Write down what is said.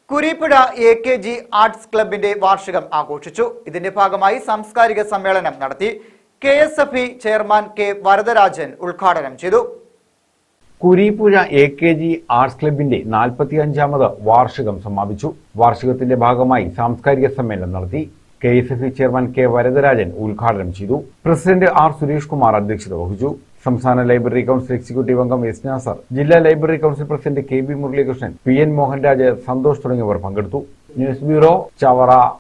Kureepuzha A K G arts ക്ലബിന്റെ വാർഷികം ആഘോഷിച്ചു ഇതിന്റെ ഭാഗമായി സാംസ്കാരിക സമ്മേളനം നടത്തി K S F E chairman K Varadarajan ഉദ്ഘാടനം ചെയ്തു Kureepuzha A K G arts ക്ലബിന്റെ നാൽപ്പത്തി അഞ്ചാമത് വാർഷികം സമാപിച്ചു വാർഷികത്തിന്റെ ഭാഗമായി സാംസ്കാരിക സമ്മേളനം നടത്തി K S F E chairman K Varadarajan ഉദ്ഘാടനം ചെയ്തു പ്രസിഡന്റ് ആർ സുരേഷ് കുമാർ അധ്യക്ഷത വഹിച്ചു സംസ്ഥാന ലൈബ്രറി കൌൺസിൽ എക്സിക്യൂട്ടീവ് അംഗം എസ് നാസർ ജില്ലാ library council president K B Muralikrishnan P N Mohanraj Santhosh തുടങ്ങിയവർ പങ്കെടുത്തു ന്യൂസ് ബ്യൂറോ ചവറ